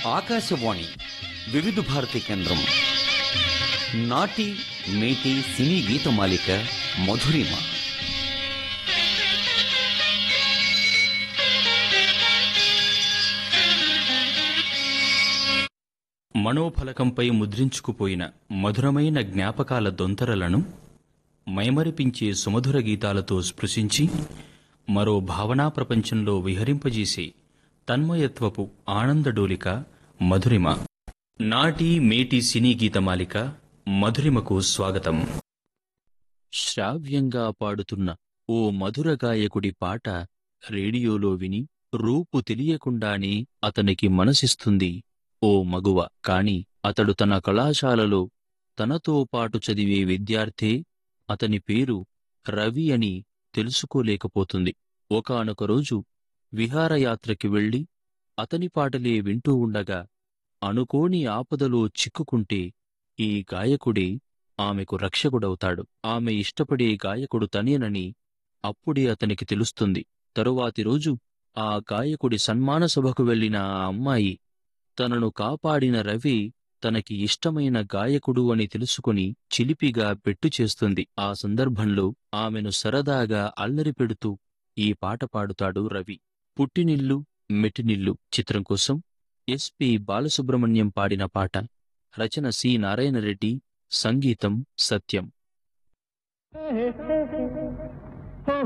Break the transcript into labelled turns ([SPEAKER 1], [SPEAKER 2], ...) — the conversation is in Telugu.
[SPEAKER 1] ఆకాశవాణి వివిధ భారతి కేంద్రం నాటి మేటి సినీ గీతమాలిక మధురిమ
[SPEAKER 2] మనోఫలకంపై ముద్రించుకుపోయిన మధురమైన జ్ఞాపకాల దొంతరలను మైమరిపించే సుమధుర గీతాలతో స్పృశించి మరో భావనా ప్రపంచంలో విహరింపజేసే తన్మయత్వపు ఆనందడోలిక మధురిమ నాటి మేటి సినీ గీతమాలిక మధురిమకు స్వాగతం శ్రావ్యంగా పాడుతున్న ఓ మధుర గాయకుడి పాట రేడియోలో విని రూపు తెలియకుండానే అతనికి మనసిస్తుంది ఓ మగువ కాని అతడు తన కళాశాలలో తనతో పాటు చదివే విద్యార్థే అతని పేరు రవి అని తెలుసుకోలేకపోతుంది ఒకానొక రోజు విహారయాత్రకి వెళ్లి అతని పాటలే వింటూ ఉండగా అనుకోని ఆపదలో చిక్కుకుంటే ఈ గాయకుడే ఆమెకు రక్షకుడవుతాడు ఆమె ఇష్టపడే గాయకుడు తనేనని అప్పుడే అతనికి తెలుస్తుంది తరువాతి రోజు ఆ గాయకుడి సన్మాన సభకు వెళ్లిన ఆ అమ్మాయి తనను కాపాడిన రవి తనకి ఇష్టమైన గాయకుడు అని తెలుసుకుని చిలిపిగా పెట్టు చేస్తుంది ఆ సందర్భంలో ఆమెను సరదాగా అల్లరి పెడుతూ ఈ పాట పాడుతాడు రవి పుట్టినిల్లు మెట్టినిల్లు చిత్రం కోసం ఎస్పి బాలసుబ్రహ్మణ్యం పాడిన పాట రచన సి నారాయణరెడ్డి సంగీతం సత్యం